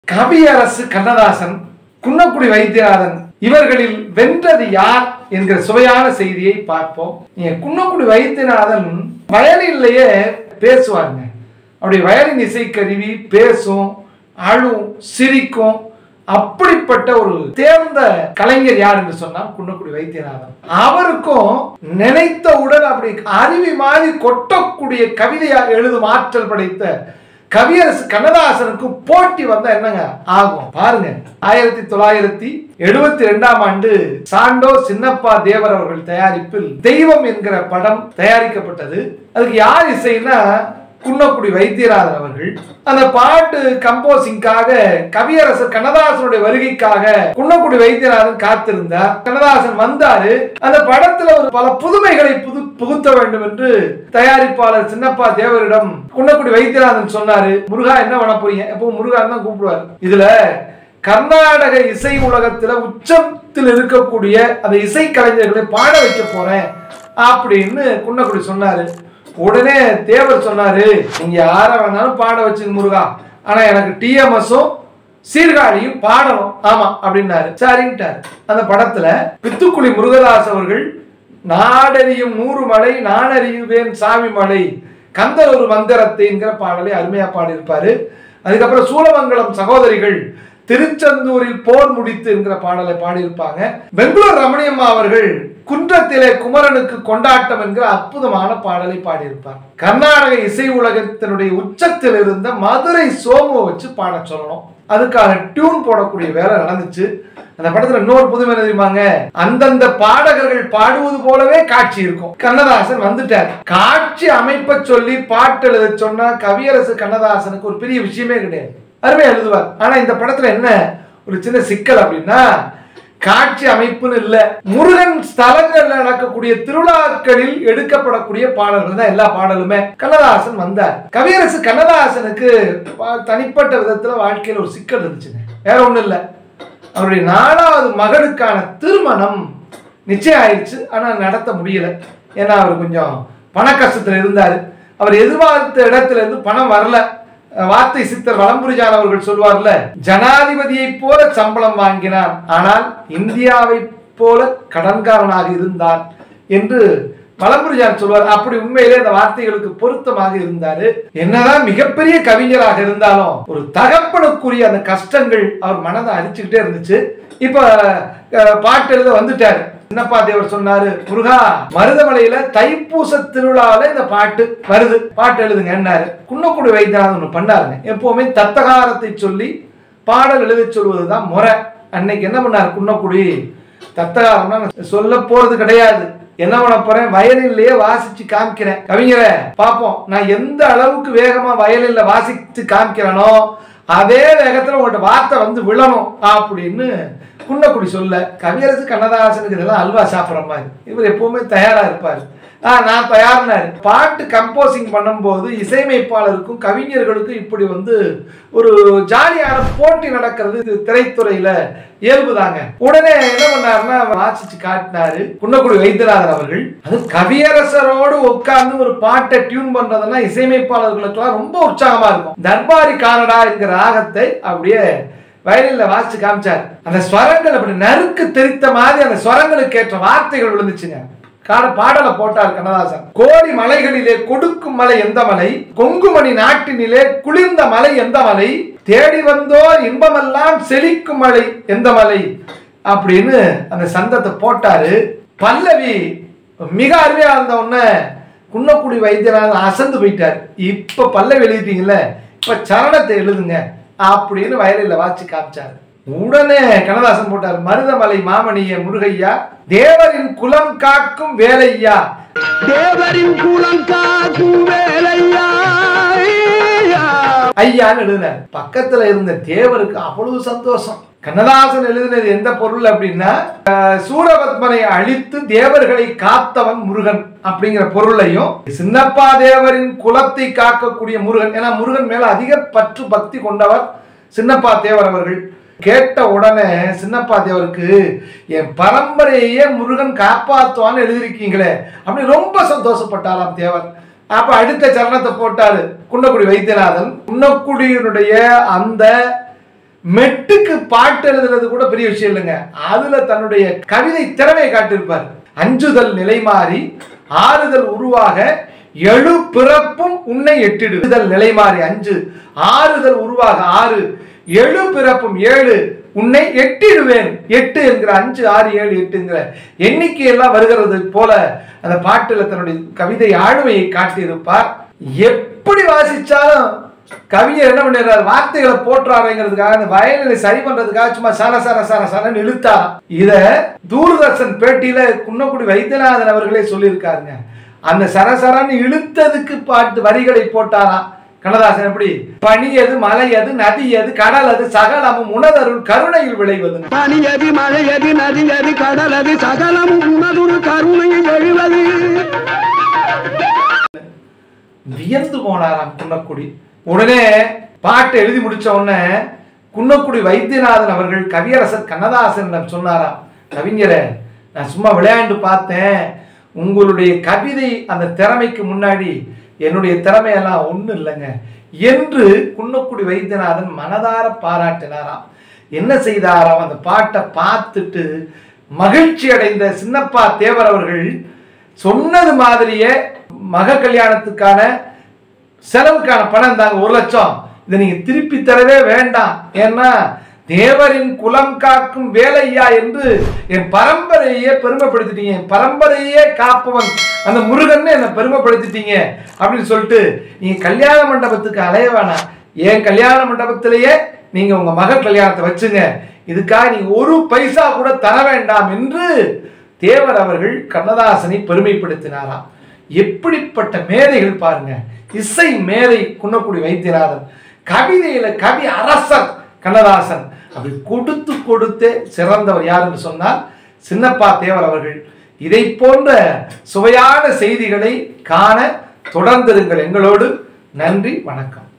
கவியரசு கண்ணதாசன் குன்னக்குடி வைத்தியநாதன் இவர்களில் வென்றது யார் என்கிற சுவையான செய்தியை பார்ப்போம் நீங்க குன்னக்குடி வைத்தியநாதன் வயலின்லயே பேசுவாங்க அப்படி வயலின் இசைக்கருவி பேசும் அழும் சிரிக்கும் அப்படிப்பட்ட ஒரு தேர்ந்த கலைஞர் யார் என்று சொன்னால் குன்னக்குடி வைத்தியநாதன் அவருக்கும் நினைத்தவுடன் அப்படி அருவி மாதிரி கொட்டக்கூடிய கவிதையா எழுதும் ஆற்றல் படைத்த கவியரசு கண்ணதாசனுக்கும் போட்டி வந்தா என்னங்க ஆகும் பாருங்க ஆயிரத்தி தொள்ளாயிரத்தி எழுபத்தி ரெண்டாம் ஆண்டு சாண்டோ சின்னப்பா தேவர் அவர்கள் தயாரிப்பில் தெய்வம் என்கிற படம் தயாரிக்கப்பட்டது அதுக்கு யார் இசைன்னா குன்னக்குடி வைத்தியநாதன் அவர்கள் அந்த பாட்டு கம்போசிங்காக கவியரசர் கண்ணதாசனுடைய வருகைக்காக குன்னக்குடி வைத்தியநாதன் காத்திருந்தார் கண்ணதாசன் வந்தாரு அந்த படத்துல ஒரு பல புதுமைகளை புது புகுத்த வேண்டும் என்று தயாரிப்பாளர் சின்னப்பா தேவரிடம் குன்னக்குடி வைத்தியநாதன் சொன்னாரு முருகா என்ன பண்ண போறீங்க எப்போ முருகா தான் கூப்பிடுவார் இதுல கர்நாடக இசை உலகத்துல உச்சத்தில் இருக்கக்கூடிய அந்த இசை கலைஞர்களை பாட வைக்க போறேன் அப்படின்னு குன்னக்குடி சொன்னாரு உடனே தேவர் சொன்னாரு நீங்க யார வேணாலும் பாட வச்சுங்க முருகா ஆனா எனக்கு டிஎம்எஸும் சீர்காழியும் பாடணும் ஆமா அப்படின்னாரு சரின்ட்டாரு அந்த படத்துல பித்துக்குளி முருகதாஸ் அவர்கள் நாடறியும் நூறு மலை நான் அறியுவேன் சாமி மலை கந்தர் ஒரு மந்திரத்தைங்கிற பாடலை அருமையா பாடியிருப்பாரு அதுக்கப்புறம் சூலமங்கலம் சகோதரிகள் திருச்செந்தூரில் போர் முடித்து என்கிற பாடலை பாடியிருப்பாங்க பெங்களூர் ரமணியம்மா அவர்கள் குன்றத்திலே குமரனுக்கு கொண்டாட்டம் என்கிற அற்புதமான பாடலை பாடியிருப்பார் கர்நாடக இசை உலகத்தினுடைய உச்சத்தில் இருந்த மதுரை சோமுவை வச்சு பாட சொல்லணும் அதுக்காக டியூன் போடக்கூடிய வேலை நடந்துச்சு அந்த படத்துல இன்னொரு புதுமை என்ன தெரியுமாங்க அந்தந்த பாடகர்கள் பாடுவது போலவே காட்சி இருக்கும் கண்ணதாசன் வந்துட்டார் காட்சி அமைப்ப சொல்லி பாட்டு எழுத சொன்னா கவியரசு கண்ணதாசனுக்கு ஒரு பெரிய விஷயமே கிடையாது அருமையா எழுதுவார் ஆனா இந்த படத்துல என்ன ஒரு சின்ன சிக்கல் அப்படின்னா காட்சி அமைப்புன்னு இல்ல முருகன் ஸ்தலங்கள்ல நடக்கக்கூடிய திருவிழாக்களில் எடுக்கப்படக்கூடிய பாடல்கள் தான் எல்லா பாடலுமே கண்ணதாசன் வந்தார் கவியரசு கண்ணதாசனுக்கு வா- தனிப்பட்ட விதத்துல வாழ்க்கையில ஒரு சிக்கல் இருந்துச்சுங்க வேற ஒண்ணும் இல்ல அவருடைய நாலாவது மகனுக்கான திருமணம் நிச்சயம் ஆயிடுச்சு ஆனா நடத்த முடியல ஏன்னா அவர் கொஞ்சம் பண கஷ்டத்துல இருந்தாரு அவர் எதிர்பார்த்த இடத்துல இருந்து பணம் வரல அஹ் வார்த்தை சித்தர் வலம்புரிஜான் அவர்கள் சொல்வார்ல ஜனாதிபதியை போல சம்பளம் வாங்கினான் ஆனால் இந்தியாவை போல கடன்காரனாக இருந்தான் என்று வலம்புரிஜான் சொல்வார் அப்படி உண்மையிலே அந்த வார்த்தைகளுக்கு பொருத்தமாக இருந்தாரு என்னதான் மிகப்பெரிய கவிஞராக இருந்தாலும் ஒரு தகப்பனுக்குரிய அந்த கஷ்டங்கள் அவர் மனதை அரிச்சுக்கிட்டே இருந்துச்சு இப்ப அஹ், பாட்டு எழுத வந்துட்டாரு என்னப்பா தேவர் சொன்னாரு முருகா மருதமலையில தைப்பூச திருவிழாவில இந்த பாட்டு வருது பாட்டு எழுதுங்கன்னாரு குன்னக்குடி வைத்தியநாதன் ஒண்ணு பண்ணாருங்க எப்பவுமே தத்தகாரத்தை சொல்லி பாடல் எழுத சொல்வதுதான் முறை அன்னைக்கு என்ன பண்ணாரு குன்னக்குடி தத்தகாரம்னா நான் சொல்ல போறது கிடையாது என்ன பண்ண போறேன் வயலின்லயே வாசிச்சு காமிக்கிறேன் கவிஞரை பாப்போம் நான் எந்த அளவுக்கு வேகமா வயலின்ல வாசிச்சு காமிக்கிறேனோ அதே வேகத்துல உங்கள்கிட்ட வார்த்தை வந்து விழணும் அப்படின்னு குன்னக்குடி சொல்ல கவியரசு கண்ணதாசனுக்கு இதெல்லாம் அல்வா சாப்பிட்ற மாதிரி இவர் எப்பவுமே தயாரா இருப்பார் ஆ நான் தயார்னாரு பாட்டு கம்போசிங் பண்ணும்போது இசையமைப்பாளருக்கும் கவிஞர்களுக்கும் இப்படி வந்து ஒரு ஜாலியான போட்டி நடக்கிறது இது திரைத்துறையில இயல்புதாங்க உடனே என்ன பண்ணாருன்னா வாசிச்சு காட்டினாரு குன்னக்குடி வைத்தியநாதன் அவர்கள் அது கவியரசரோடு உட்கார்ந்து ஒரு பாட்டை டியூன் பண்றதுன்னா இசையமைப்பாளர்களுக்கெல்லாம் ரொம்ப உற்சாகமா இருக்கும் தர்பாரி கானடா என்கிற ராகத்தை அப்படியே வயலின்ல வாசிச்சு காமிச்சார் அந்த ஸ்வரங்கள் அப்படி நறுக்கு தெரித்த மாதிரி அந்த ஸ்வரங்களுக்கு ஏற்ற வார்த்தைகள் விழுந்துச்சுங்க காட பாடலை போட்டார் கண்ணதாசன் கோடி மலைகளிலே கொடுக்கும் மலை எந்த மலை கொங்குமணி நாட்டினிலே குளிர்ந்த மலை எந்த மலை தேடி வந்தோர் இன்பமெல்லாம் செழிக்கும் மலை எந்த மலை அப்படின்னு அந்த சந்தத்தை போட்டாரு பல்லவி மிக அருமையா இருந்த உடனே குன்னக்குடி வைத்தியநாதன் அசந்து போயிட்டார் இப்ப பல்லவி எழுதிட்டீங்கல்ல இப்ப சரணத்தை எழுதுங்க அப்படின்னு வயலில் வாச்சு காமிச்சாரு உடனே கண்ணதாசன் போட்டார் மருதமலை மாமணிய முருகையா தேவரின் குலம் காக்கும் வேலையா தேவரின் குலம் காக்கும் வேலையா ஐயான்னு எழுதினார் பக்கத்துல இருந்த தேவருக்கு அவ்வளவு சந்தோஷம் கண்ணதாசன் எழுதினது எந்த பொருள் அப்படின்னா அஹ், சூரபத்மனை அழித்து தேவர்களை காத்தவன் முருகன் அப்படிங்கிற பொருளையும் சின்னப்பா தேவரின் குலத்தை காக்கக்கூடிய முருகன் ஏன்னா முருகன் மேல அதிக பற்று பக்தி கொண்டவர் சின்னப்பா தேவர் அவர்கள் கேட்ட உடனே சின்னப்பா தேவருக்கு என் பரம்பரையே முருகன் காப்பாத்துவான்னு எழுதியிருக்கீங்களே அப்படி ரொம்ப சந்தோஷப்பட்டாராம் தேவர் அப்ப அடுத்த சரணத்தை போட்டாரு குன்னக்குடி வைத்தியநாதன் குன்னக்குடியினுடைய அந்த மெட்டுக்கு பாட்டு எழுதுறது கூட பெரிய விஷயம் இல்லைங்க அதுல தன்னுடைய கவிதை திறமையை காட்டியிருப்பார் அஞ்சுதல் நிலை மாறி ஆறுதல் உருவாக எழு பிறப்பும் உன்னை எட்டிடுதல் நிலை மாறி அஞ்சு ஆறுதல் உருவாக ஆறு எழு பிறப்பும் ஏழு உன்னை எட்டிடுவேன் எட்டு என்கிற அஞ்சு ஆறு ஏழு எட்டுங்கிற எண்ணிக்கை எல்லாம் வருகிறது போல அந்த பாட்டுல தன்னுடைய கவிதை ஆளுமையை காட்டியிருப்பார் எப்படி வாசிச்சாலும் கவிஞர் என்ன பண்ணிடுறாரு வார்த்தைகளை போற்றாருங்கிறதுக்காக அந்த வயலினை சரி பண்றதுக்காக சும்மா சர சர சர சரன்னு இழுத்தாராம் இத தூர்தர்ஷன் பேட்டியில குன்னக்குடி வைத்தியநாதன் அவர்களே சொல்லியிருக்காருங்க அந்த சரசரன்னு இழுத்ததுக்கு பாட்டு வரிகளை போட்டாராம் கண்ணதாசன் எப்படி பனி எது மலை எது நதி எது கடல் அது சகலமும் உணதருள் கருணையில் விளைவது பனியது மழையது நதியது கடலது சகலமும் உணதுரு கருணையில் எழுவது வியந்து போனாராம் குன்னக்குடி உடனே பாட்டை எழுதி முடிச்ச உடனே குன்னக்குடி வைத்தியநாதன் அவர்கள் கவியரசர் கண்ணதாசனிடம் சொன்னாராம் கவிஞரே நான் சும்மா விளையாண்டு பார்த்தேன் உங்களுடைய கவிதை அந்த திறமைக்கு முன்னாடி என்னுடைய திறமையெல்லாம் ஒன்றும் இல்லைங்க என்று குன்னக்குடி வைத்தியநாதன் மனதார பாராட்டினாராம் என்ன செய்தாராம் அந்த பாட்டை பார்த்துட்டு மகிழ்ச்சி அடைந்த சின்னப்பா தேவர் அவர்கள் சொன்னது மாதிரியே மக கல்யாணத்துக்கான செலவுக்கான பணம் தாங்க ஒரு லட்சம் இதை நீங்க திருப்பி தரவே வேண்டாம் ஏன்னா தேவரின் குலம் காக்கும் வேலையா என்று என் பரம்பரையே பெருமைப்படுத்திட்டீங்க என் பரம்பரையே காப்பவன் அந்த முருகன் என்னை பெருமைப்படுத்திட்டீங்க அப்படின்னு சொல்லிட்டு நீங்க கல்யாண மண்டபத்துக்கு அலைய வேணாம் என் கல்யாண மண்டபத்திலேயே நீங்க உங்க மகள் கல்யாணத்தை வச்சுங்க இதுக்காக நீங்க ஒரு பைசா கூட தர வேண்டாம் என்று தேவர் அவர்கள் கண்ணதாசனை பெருமைப்படுத்தினாராம் எப்படிப்பட்ட மேதைகள் பாருங்க இசை மேதை குன்னக்குடி வைத்தியநாதன் கவிதையில கவி அரசர் கண்ணதாசன் அப்படி கொடுத்து கொடுத்தே சிறந்தவர் யார் என்று சொன்னால் சின்னப்பா தேவர் அவர்கள் இதை போன்ற சுவையான செய்திகளை காண தொடர்ந்திருங்கள் எங்களோடு நன்றி வணக்கம்